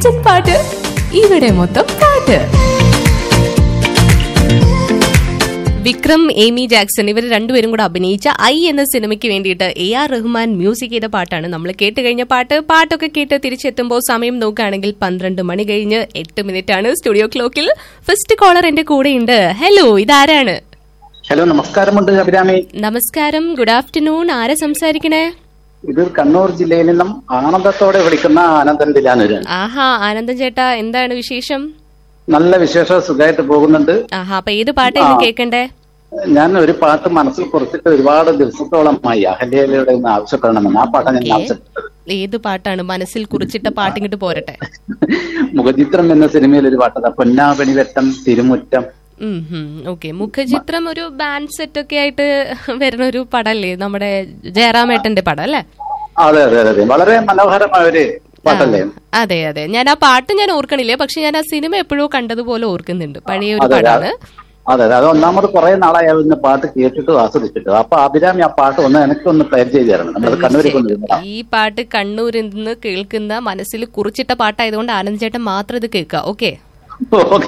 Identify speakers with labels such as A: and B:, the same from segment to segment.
A: instant പാട്ട് ഇവിടെ മൊത്തം പാട്ട് വിക്രം ഏമി ജാക്സൺ ഇവർ രണ്ടുപേരും കൂടെ അഭിനയിച്ച ഐ എന്ന സിനിമയ്ക്ക് വേണ്ടിയിട്ട് എ ആർ റഹ്മാൻ മ്യൂസിക് ചെയ്ത പാട്ടാണ് നമ്മൾ കേട്ട് കഴിഞ്ഞ പാട്ട് പാട്ടൊക്കെ കേട്ട് തിരിച്ചെത്തുമ്പോൾ സമയം നോക്കുകയാണെങ്കിൽ പന്ത്രണ്ട് മണി കഴിഞ്ഞ് എട്ട് മിനിറ്റ് ആണ് സ്റ്റുഡിയോ ക്ലോക്കിൽ ഫസ്റ്റ് കോളർ എന്റെ കൂടെയുണ്ട് ഹലോ ഇതാരാണ്
B: ഹലോ നമസ്കാരമുണ്ട് അഭിരാമി
A: നമസ്കാരം ഗുഡ് ആഫ്റ്റർനൂൺ ആരാ സംസാരിക്കണേ
B: ഇത് കണ്ണൂർ ജില്ലയിൽ നിന്നും ആനന്ദത്തോടെ വിളിക്കുന്ന ആനന്ദൻ ദിലാനൂര്
A: ആഹാ ആനന്ദൻ ചേട്ടാ എന്താണ് വിശേഷം
B: നല്ല വിശേഷ സുഖമായിട്ട് പോകുന്നുണ്ട്
A: ആഹാ അപ്പൊ ഏത് പാട്ടായിരുന്നു കേൾക്കണ്ടേ
B: ഞാൻ ഒരു പാട്ട് മനസ്സിൽ കുറിച്ചിട്ട് ഒരുപാട് ദിവസത്തോളമായി അഹല്യയിലൂടെ ഒന്ന് ആവശ്യപ്പെടണമെന്ന് ആ പാട്ടാണ് ഞാൻ ആവശ്യപ്പെട്ടത്
A: ഏത് പാട്ടാണ് മനസ്സിൽ കുറിച്ചിട്ട പാട്ട് ഇങ്ങോട്ട് പോരട്ടെ
B: മുഖചിത്രം എന്ന സിനിമയിൽ ഒരു പാട്ടത് പൊന്നാപണി വെട്ടം തിരുമുറ്റം
A: ഓക്കെ മുഖചിത്രം ഒരു ബാൻഡ് സെറ്റ് ഒക്കെ ആയിട്ട് വരുന്ന ഒരു പടല്ലേ നമ്മുടെ ജയറാമേട്ടന്റെ പടം അല്ലേ
B: അതെ അതെ അതെ അതെ വളരെ മനോഹരമായ ഒരു പാട്ടല്ലേ
A: അതെ അതെ ഞാൻ ആ പാട്ട് ഞാൻ ഓർക്കണില്ല പക്ഷെ ഞാൻ ആ സിനിമ എപ്പോഴോ കണ്ടതുപോലെ ഓർക്കുന്നുണ്ട് പഴയ ഒരു
B: അതെ,
A: പടാണ്
B: അതെ അതെ അത് ഒന്നാമത് കുറെ നാളായി അതിന്റെ പാട്ട് കേട്ടിട്ടും ആസ്വദിച്ചിട്ടും അപ്പൊ അഭിരാമി ആ പാട്ട് ഒന്ന് എനിക്കൊന്ന് പ്ലേ ചെയ്ത് തരണം നമ്മൾ കണ്ണൂരേക്ക് ഒന്ന് വിടാം
A: ഈ പാട്ട് കണ്ണൂരിൽ നിന്ന് കേൾക്കുന്ന മനസ്സിൽ കുറിച്ചിട്ട പാട്ടായതുകൊണ്ട് ആനന്ദ് ചേട്ടൻ മാത്രം ഇത് കേൾക്കുക okay
B: okay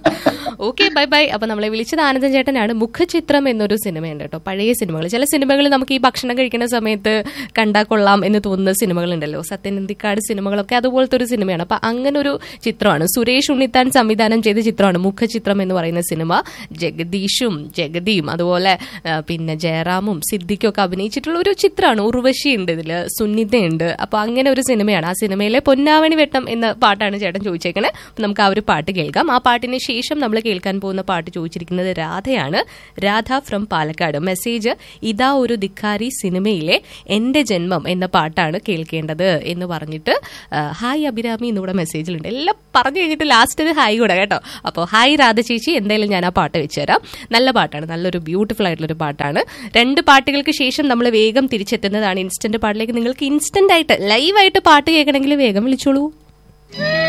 A: okay bye bye അപ്പൊ നമ്മളെ വിളിച്ചത് ആനന്ദൻ ചേട്ടനാണ് മുഖചിത്രം എന്നൊരു സിനിമയുണ്ട് കേട്ടോ പഴയ സിനിമകൾ ചില സിനിമകൾ നമുക്ക് ഈ ഭക്ഷണം കഴിക്കുന്ന സമയത്ത് കണ്ടാ കൊള്ളാം എന്ന് തോന്നുന്ന സിനിമകളുണ്ടല്ലോ സത്യനന്ദിക്കാട് സിനിമകളൊക്കെ അതുപോലത്തെ ഒരു സിനിമയാണ് അപ്പൊ അങ്ങനെ ഒരു ചിത്രമാണ് സുരേഷ് ഉണ്ണിത്താൻ സംവിധാനം ചെയ്ത ചിത്രമാണ് മുഖചിത്രം എന്ന് പറയുന്ന സിനിമ ജഗദീഷും ജഗതിയും അതുപോലെ ആ, പിന്നെ ജയറാമും സിദ്ദിഖും ഒക്കെ അഭിനയിച്ചിട്ടുള്ള ഒരു ചിത്രമാണ് ഉർവശി ഉണ്ട് ഇതില് സുന്നിതയുണ്ട് അപ്പൊ അങ്ങനെ ഒരു സിനിമയാണ് ആ സിനിമയിലെ പൊന്നാവണി വെട്ടം എന്ന പാട്ടാണ് ചേട്ടൻ ചോദിച്ചേക്കണേ അപ്പൊ നമുക്ക് ആ ഒരു പാട്ട് കേൾക്കാം ആ പാട്ടിന് ശേഷം നമ്മൾ കേൾക്കാൻ പോകുന്ന പാട്ട് ചോദിച്ചിരിക്കുന്നത് രാധയാണ് രാധ ഫ്രം പാലക്കാട് മെസ്സേജ് ഇതാ ഒരു ധിക്കാരി സിനിമയിലെ എന്റെ ജന്മം എന്ന പാട്ടാണ് കേൾക്കേണ്ടത് എന്ന് പറഞ്ഞിട്ട് ആ, ഹായ് അഭിരാമി എന്നിവിടെ മെസ്സേജിലുണ്ട് എല്ലാം പറഞ്ഞു കഴിഞ്ഞിട്ട് ലാസ്റ്റ് ഒരു ഹായ് കൂടെ കേട്ടോ അപ്പോൾ ഹായ് രാധ ചേച്ചി എന്തായാലും ഞാൻ ആ പാട്ട് വെച്ചുതരാം നല്ല പാട്ടാണ് നല്ലൊരു ബ്യൂട്ടിഫുൾ ആയിട്ടുള്ള ഒരു പാട്ടാണ് രണ്ട് പാട്ടുകൾക്ക് ശേഷം നമ്മൾ വേഗം തിരിച്ചെത്തുന്നതാണ് ഇൻസ്റ്റന്റ് പാട്ടിലേക്ക് നിങ്ങൾക്ക് ഇൻസ്റ്റന്റ് ആയിട്ട് ലൈവായിട്ട് പാട്ട് കേൾക്കണമെങ്കിൽ വേഗം വിളിച്ചോളൂ